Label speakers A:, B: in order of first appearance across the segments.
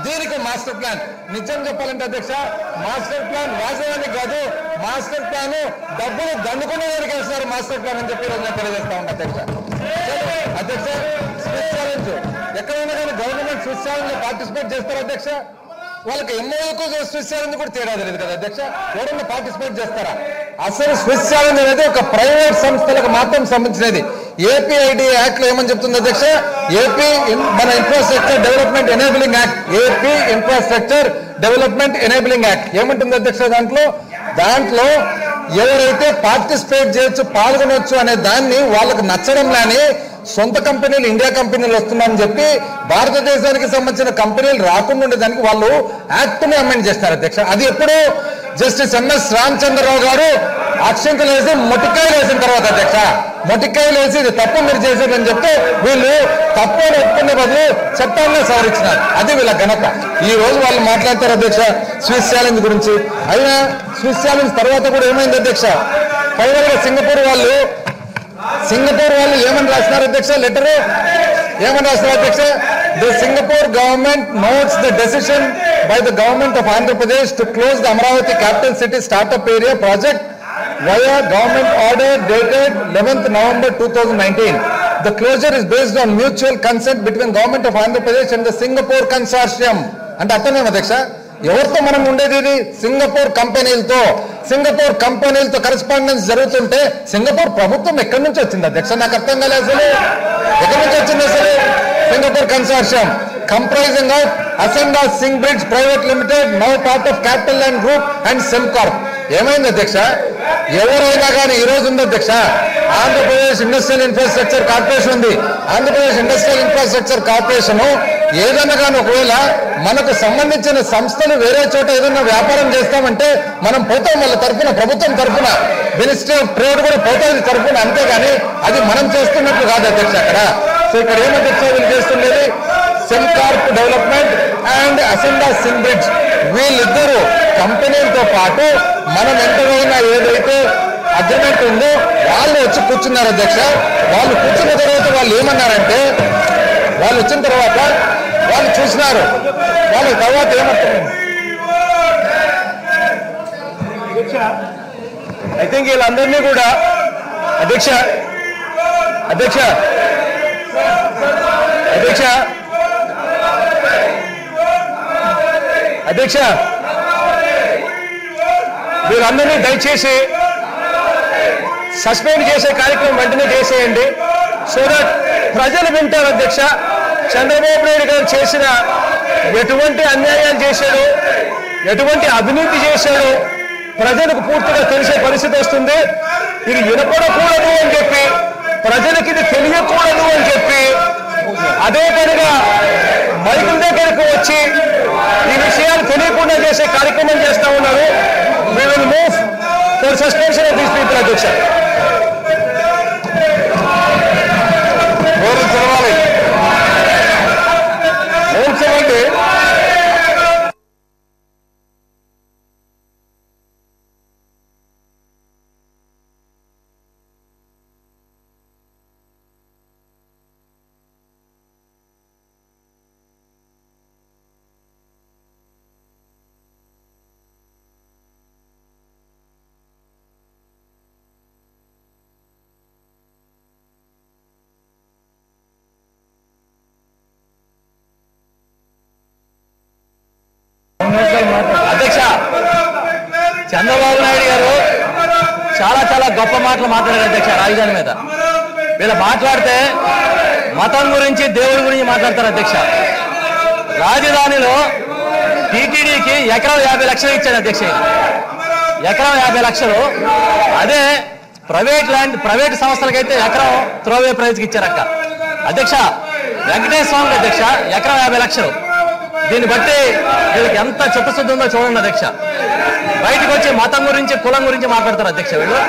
A: దీనికి master plan నిజం చెప్పాలంటే అధ్యక్ష మాస్టర్ ప్లాన్ వాస్తవానికి కాదు మాస్టర్ ప్లాన్ డబ్బులు దండుకునే వారికి వేస్తున్నారు మాస్టర్ ప్లాన్ అని చెప్పి ఈరోజు నేను తెలియజేస్తా ఉన్నా అధ్యక్ష అధ్యక్ష స్విస్ ఛాలెంజ్ ఎక్కడైనా కానీ గవర్నమెంట్ స్విస్ ఛాలెంజ్ లో పార్టిసిపేట్ చేస్తారు అధ్యక్ష వాళ్ళకి ఎంఓకు స్విస్ ఛాలెంజ్ కూడా తేడా తెలియదు కదా అధ్యక్ష ఎవరైనా పార్టిసిపేట్ చేస్తారా అసలు స్విస్ ఛాలెంజ్ అనేది ఒక ప్రైవేట్ సంస్థలకు మాత్రం సంబంధించినది ఏపీఐడి యాక్ట్ లో ఏమని చెప్తుంది అధ్యక్ష ఏపీ మన infrastructure development enabling act AP infrastructure development enabling act ఏమంటుంది అధ్యక్ష దాంట్లో దాంట్లో ఎవరైతే పార్టిసిపేట్ చేయొచ్చు పాల్గొనొచ్చు అనే దాన్ని వాళ్ళకు నచ్చడం లేని సొంత కంపెనీలు ఇండియా కంపెనీలు వస్తున్నాయని చెప్పి భారతదేశానికి సంబంధించిన కంపెనీలు రాకుండా ఉండేదానికి వాళ్ళు యాక్ట్ ని అమెండ్ చేస్తారు అధ్యక్ష అది ఎప్పుడు జస్టిస్ ఎంఎస్ రామచంద్రరావు గారు అక్షంతలు వేసి మొటికాయలు వేసిన తర్వాత అధ్యక్ష మొటికాయలు వేసి ఇది తప్పు మీరు చేసేదని చెప్తే వీళ్ళు తప్పు అని ఒప్పుకునే బదులు చట్టాన్ని సవరించినారు అది వీళ్ళ ఘనత ఈ రోజు వాళ్ళు మాట్లాడతారు అధ్యక్ష స్విస్ ఛాలెంజ్ గురించి అయినా స్విస్ ఛాలెంజ్ తర్వాత కూడా ఏమైంది అధ్యక్ష ఫైనల్ గా సింగపూర్ వాళ్ళు సింగపూర్ వాళ్ళు ఏమని రాస్తున్నారు అధ్యక్ష లెటర్ ఏమని రాస్తున్నారు అధ్యక్ష the Singapore government notes the decision by the government of Andhra Pradesh to close the Amaravati capital city startup area project via government order dated 11th November 2019. The closure is based on mutual consent between government of Andhra Pradesh and the Singapore consortium. అంటే అర్థమేం అధ్యక్ష ఎవరితో మనం ఉండేది ఇది Singapore కంపెనీలతో Singapore కంపెనీలతో correspondence జరుగుతుంటే Singapore ప్రభుత్వం ఎక్కడి నుంచి వచ్చింది అధ్యక్ష నాకు అర్థం కాలేదు అసలు ఎక్కడి నుంచి వచ్చింది అసలు Singapore consortium comprising of Ascendas Singbridge private limited now part of CapitaLand group and Sembcorp ఏమైంది అధ్యక్ష ఎవరైనా కానీ ఈ రోజు ఉంది అధ్యక్ష ఆంధ్రప్రదేశ్ ఇండస్ట్రియల్ ఇన్ఫ్రాస్ట్రక్చర్ కార్పొరేషన్ ఉంది ఆంధ్రప్రదేశ్ ఇండస్ట్రియల్ ఇన్ఫ్రాస్ట్రక్చర్ కార్పొరేషన్ ఏదన్నా కానీ ఒకవేళ మనకు సంబంధించిన సంస్థలు వేరే చోట ఏదైనా వ్యాపారం చేస్తామంటే మనం పోతాం వాళ్ళ తరఫున ప్రభుత్వం తరఫున మినిస్ట్రీ ఆఫ్ ట్రేడ్ కూడా పోతుంది తరఫున అంతేగాని అది మనం చేస్తున్నట్లు కాదు అధ్యక్ష అక్కడ సో ఇక్కడ ఏం అధ్యక్ష వీళ్ళు చేస్తుండేది Sembcorp development and Ascendas Singbridge వీళ్ళిద్దరూ కంపెనీలతో పాటు మనం ఎంతైనా ఏదైతే అగ్రిమెంట్ ఉందో వాళ్ళు వచ్చి కూర్చున్నారు అధ్యక్ష వాళ్ళు కూర్చున్న తర్వాత వాళ్ళు ఏమన్నారంటే వాళ్ళు వచ్చిన తర్వాత వాళ్ళు చూసినారు వాళ్ళ తర్వాత ఏమంటారు
B: ఐ థింక్ వీళ్ళందరినీ కూడా అధ్యక్ష అధ్యక్ష అధ్యక్ష అధ్యక్ష వీరందరినీ దయచేసి సస్పెండ్ చేసే కార్యక్రమం వెంటనే చేసేయండి సో దట్ ప్రజలు వింటారు అధ్యక్ష చంద్రబాబు నాయుడు గారు చేసిన ఎటువంటి అన్యాయాలు చేశాడు ఎటువంటి అవినీతి చేశాడు ప్రజలకు పూర్తిగా తెలిసే పరిస్థితి వస్తుంది ఇది వినపడకూడదు అని చెప్పి ప్రజలకు ఇది తెలియకూడదు అని చెప్పి అదే పనిగా మైకుల దగ్గరకు వచ్చి ఈ విషయాలు తెలియకుండా చేసే కార్యక్రమం చేస్తా ఉన్నారు we will move for suspension of these people అధ్యక్ష
A: ఎవరు తెలవాలి మోక్షమంటే
B: అధ్యక్ష చంద్రబాబు నాయుడు గారు చాలా చాలా గొప్ప మాటలు మాట్లాడారు అధ్యక్ష రాజధాని మీద వీళ్ళు మాట్లాడితే మతం గురించి దేవుడి గురించి మాట్లాడతారు అధ్యక్ష రాజధానిలో టీటీడీకి ఎకరం యాభై లక్షలు ఇచ్చాడు అధ్యక్ష ఈయన. ఎకరం యాభై లక్షలు అదే ప్రైవేట్ ల్యాండ్ ప్రైవేట్ సంస్థలకైతే ఎకరం త్రోవే ప్రైజ్కి ఇచ్చారక్క అధ్యక్ష వెంకటేశ్వర స్వామికి అధ్యక్ష ఎకరం యాభై లక్షలు దీన్ని బట్టి వీళ్ళకి ఎంత చిత్తశుద్ధి ఉందో చూడండి అధ్యక్ష బయటకు వచ్చి మతం గురించి కులం గురించి మాట్లాడతారు అధ్యక్ష వీళ్ళు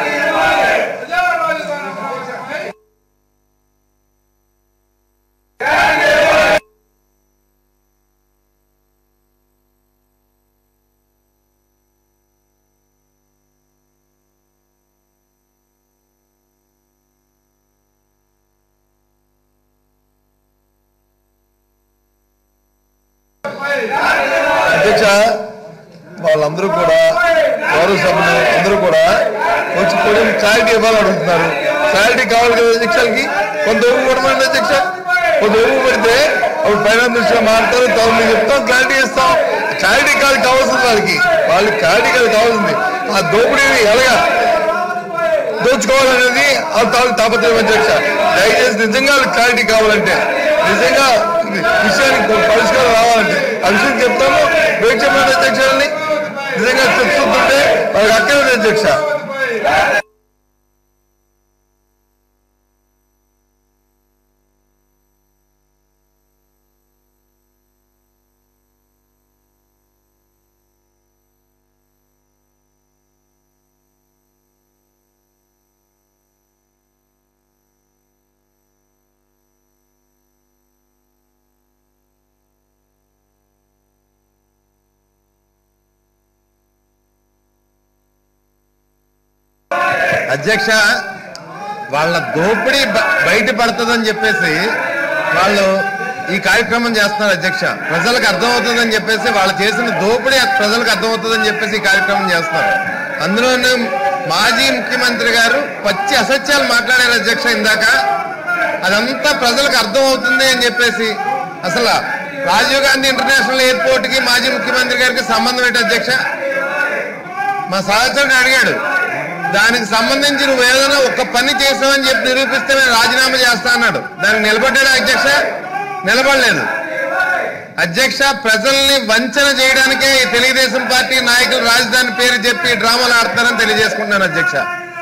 C: అధ్యక్ష వాళ్ళందరూ కూడా గౌరవ సభ్యులు అందరూ కూడా వచ్చి కూడా క్లారిటీ ఇవ్వాలని అడుగుతున్నారు క్లారిటీ కావాలి కదా అధ్యక్షులకి కొంత ఊరు కొడమండి అధ్యక్ష కొంత ఊరు పెడితే అప్పుడు ఫైనాన్స్ మినిస్టర్ మాట్లాడతారు తర్వాత మీకు చెప్తాం క్లారిటీ ఇస్తాం క్లారిటీ కాదు కావాల్సింది వాళ్ళకి వాళ్ళకి క్లారిటీ కాదు కావాల్సింది ఆ దోపిడీని ఎలాగా దోచుకోవాలనేది ఆ తాలూకు తాపత్రయం అధ్యక్ష దయచేసి నిజంగా వాళ్ళకి క్లారిటీ కావాలంటే నిజంగా విషయానికి పరిష్కారం రావాలంటే ఆ విషయం చెప్తాము వెయిట్ చెప్పండి అధ్యక్షులని నిజంగా చెప్తుంటే వాళ్ళకి అక్కర్లేదు అధ్యక్ష
D: అధ్యక్ష వాళ్ళ దోపిడీ బ- బయట పడుతుందని చెప్పేసి వాళ్ళు ఈ కార్యక్రమం చేస్తున్నారు అధ్యక్ష ప్రజలకు అర్థమవుతుందని చెప్పేసి వాళ్ళు చేసిన దోపిడీ ప్రజలకు అర్థమవుతుందని చెప్పేసి ఈ కార్యక్రమం చేస్తున్నారు అందులోనే మాజీ ముఖ్యమంత్రి గారు పచ్చి అసత్యాలు మాట్లాడారు అధ్యక్ష ఇందాక అదంతా ప్రజలకు అర్థం అవుతుంది అని చెప్పేసి అసలు రాజీవ్ గాంధీ ఇంటర్నేషనల్ ఎయిర్పోర్ట్ కి మాజీ ముఖ్యమంత్రి గారికి సంబంధం ఏంటి అధ్యక్ష మా సహచరుడు అడిగాడు దానికి సంబంధించి నువ్వు ఏదైనా ఒక్క పని చేసావని చెప్పి నిరూపిస్తే నేను రాజీనామా చేస్తా అన్నాడు దానికి నిలబడ్డాడు అధ్యక్ష నిలబడలేదు అధ్యక్ష ప్రజల్ని వంచన చేయడానికే ఈ తెలుగుదేశం పార్టీ నాయకులు రాజధాని పేరు చెప్పి డ్రామాలు ఆడతారని తెలియజేసుకుంటున్నాను అధ్యక్ష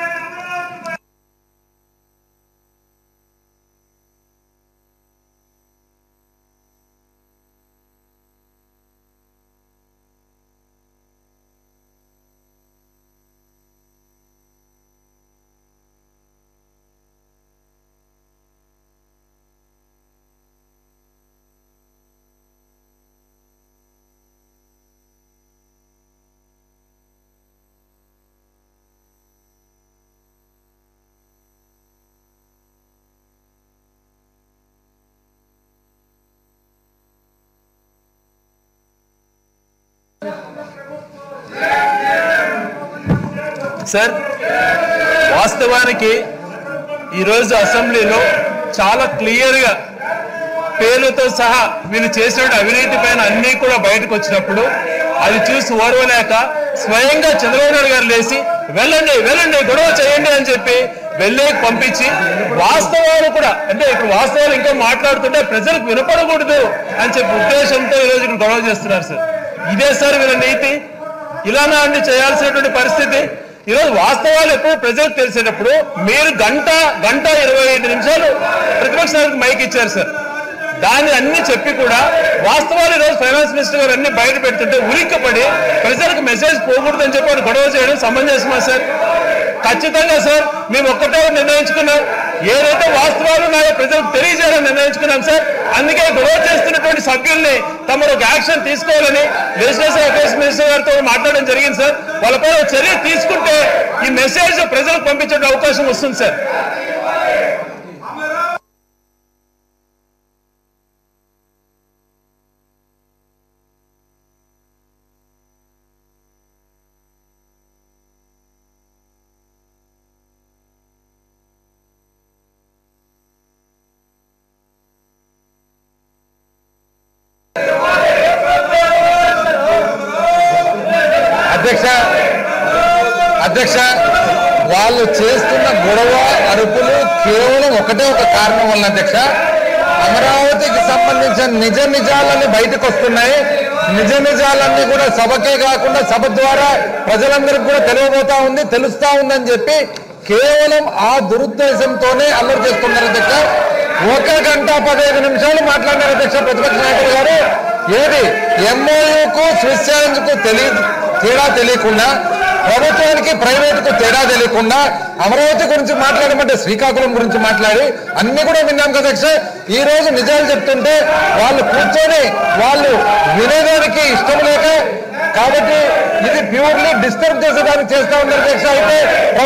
B: సార్ వాస్తవానికి ఈరోజు అసెంబ్లీలో చాలా క్లియర్గా పేర్లతో సహా వీళ్ళు చేసిన అవినీతి పైన అన్నీ కూడా బయటకు వచ్చినప్పుడు అది చూసి ఓర్వలేక స్వయంగా చంద్రబాబు నాయుడు గారు లేచి వెళ్ళండి వెళ్ళండి గొడవ చేయండి అని చెప్పి వెళ్ళే పంపించి వాస్తవాలు కూడా అంటే ఇప్పుడు వాస్తవాలు ఇంకా మాట్లాడుతుంటే ప్రజలకు వినపడకూడదు అని చెప్పి ఉద్దేశంతో ఈరోజు ఇక్కడ గొడవ చేస్తున్నారు సార్ ఇదే సార్ వీళ్ళ నీతి ఇలానా అండి చేయాల్సినటువంటి పరిస్థితి ఈరోజు వాస్తవాలు ఎప్పుడు ప్రజలకు తెలిసేటప్పుడు మీరు గంట గంట ఇరవై ఐదు నిమిషాలు ప్రతిపక్ష నాయకుడికి మైక్ ఇచ్చారు సార్ దాన్ని అన్ని చెప్పి కూడా వాస్తవాలు ఈరోజు ఫైనాన్స్ మినిస్టర్ గారు అన్ని బయట పెడుతుంటే ఉలిక్కపడి ప్రజలకు మెసేజ్ పోకూడదని చెప్పి వాడు గొడవ చేయడం సమంజసమా సార్ ఖచ్చితంగా సార్ మేము ఒక్కటే నిర్ణయించుకున్నాం ఏదైతే వాస్తవాలు ఉన్నాయో ప్రజలకు తెలియజేయాలని నిర్ణయించుకున్నాం సార్ అందుకే గొడవ చేస్తున్నటువంటి సభ్యుల్ని తమరు ఒక యాక్షన్ తీసుకోవాలని లెజిస్లేషన్ అఫేర్స్ మినిస్టర్ గారితో మాట్లాడడం జరిగింది సార్ వాళ్ళపై ఒక చర్య తీసుకుంటే ఈ మెసేజ్ ప్రజలకు పంపించే అవకాశం వస్తుంది సార్
A: అధ్యక్ష అధ్యక్ష వాళ్ళు చేస్తున్న గొడవ అరుపులు కేవలం ఒకటే ఒక కారణం వల్ల అధ్యక్ష అమరావతికి సంబంధించిన నిజ నిజాలన్నీ బయటకు వస్తున్నాయి నిజ నిజాలన్నీ కూడా సభకే కాకుండా సభ ద్వారా ప్రజలందరికీ కూడా తెలియబోతా ఉంది తెలుస్తా ఉందని చెప్పి కేవలం ఆ దురుద్దేశంతోనే అల్లరి చేస్తున్నారు అధ్యక్ష ఒక గంట పదిహేను నిమిషాలు మాట్లాడినారు అధ్యక్ష ప్రతిపక్ష నాయకులు గారు ఏది ఎంఓయూకు స్విస్ ఛాలెంజ్ కు తెలియదు తేడా తెలియకుండా ప్రభుత్వానికి ప్రైవేట్ కు తేడా తెలియకుండా అమరావతి గురించి మాట్లాడమంటే శ్రీకాకుళం గురించి మాట్లాడి అన్ని కూడా విన్నాం కదా అధ్యక్ష ఈ రోజు నిజాలు చెప్తుంటే వాళ్ళు కూర్చొని వాళ్ళు వినేదానికి ఇష్టం లేక కాబట్టి ఇది ప్యూర్లీ డిస్టర్బ్ చేసేదానికి చేస్తా ఉన్నారు అధ్యక్ష అయితే ప్రభుత్వానికి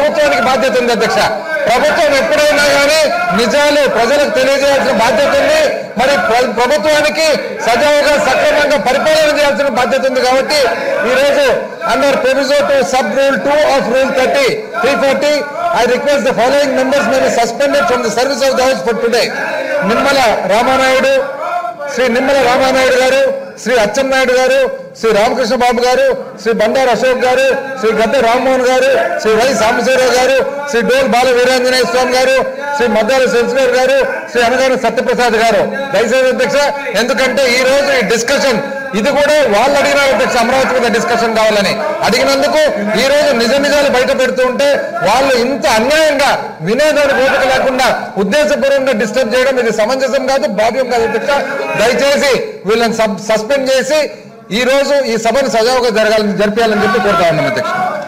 A: బాధ్యత ఉంది అధ్యక్ష ప్రభుత్వం ఎప్పుడైనా కానీ నిజాలు ప్రజలకు తెలియజేయాల్సిన బాధ్యత ఉంది మరి ప్ర- ప్రభుత్వానికి సజావుగా సక్రమంగా పరిపాలన చేయాల్సిన బాధ్యత ఉంది కాబట్టి ఈ రోజు under proviso to sub rule two of rule thirty three forty I request the following members may suspended from the service of the house for today Nimmala Ramanaidu Shri Nimmala Ramanaidu garu Shri Atchannaidu గారు శ్రీ రామకృష్ణ బాబు గారు శ్రీ బండారు అశోక్ గారు శ్రీ గద్దె రామ్మోహన్ గారు శ్రీ వై సాంబశివరావు గారు శ్రీ డోల్ బాల వీరాంజనేయ స్వామి గారు శ్రీ మద్దాల శశిధర్ గారు శ్రీ అనగాని సత్యప్రసాద్ గారు దయచేసి అధ్యక్ష ఎందుకంటే ఈ రోజు ఈ డిస్కషన్ ఇది కూడా వాళ్ళు అడిగినారు అధ్యక్ష అమరావతి మీద డిస్కషన్ కావాలని అడిగినందుకు ఈ రోజు నిజ నిజాలు బయట పెడుతూ ఉంటే వాళ్ళు ఇంత అన్యాయంగా వినేదానికి ఓపిక లేకుండా ఉద్దేశపూర్వకంగా డిస్టర్బ్ చేయడం ఇది సమంజసం కాదు భావ్యం కాదు అధ్యక్ష దయచేసి వీళ్ళని సబ్- సస్పెండ్ చేసి ఈ రోజు ఈ సభను సజావుగా జరగాలని జరిపించాలని చెప్పి కోరుతా ఉన్నాం అధ్యక్ష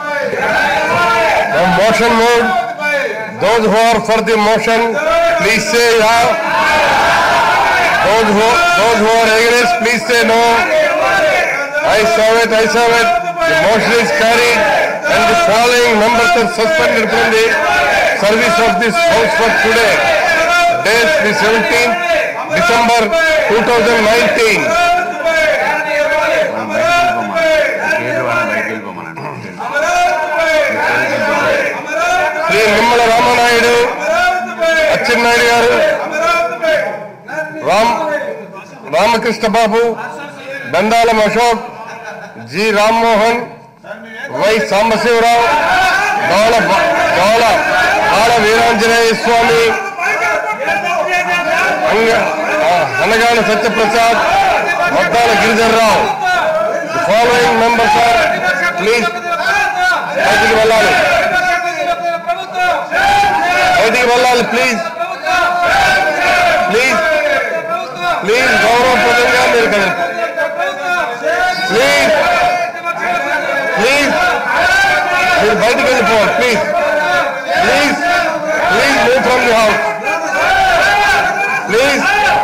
C: motion moved. Those who are for the motion, please say yeah. Those who, those who are against, please say no. I saw it, I saw it. The motion is carried and the following members are suspended from the service of this house for today. Date the 17th December 2019. Shri Nimmala Ramanaidu Atchannaidu garu Ram Ramakrishna Babu Dandalam Ashok G Rammohan Y Sambasiva Rao Gowla Gowla Bala Veeranjaneya Swamy అంగ- ఆ, Anagani Satyaprasad Maddala Giridhar Rao following members are please బయటికి వెళ్ళాలి బయటికి వెళ్ళాలి please please please గౌరవప్రదంగా మీరు కదా please please మీరు బయటికి వెళ్ళిపోవాలి please please please move from the house please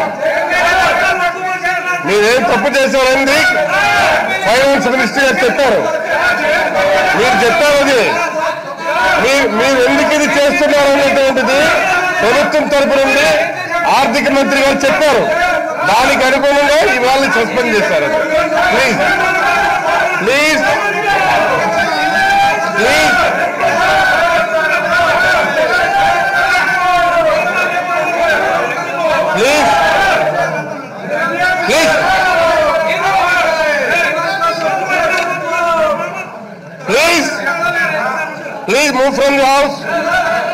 C: మీరేం తప్పు చేశారండి ఫైనాన్స్ మినిస్టర్ గారు చెప్పారు మీరు చెప్పారు అది మీరు మీరు ఎందుకు ఇది చేస్తున్నారు అనేటువంటిది ప్రభుత్వం తరపు నుండి ఆర్థిక మంత్రి గారు చెప్పారు దానికి అనుగుణంగా ఇవాళ సస్పెండ్ చేశారు please please please please please please please move from the house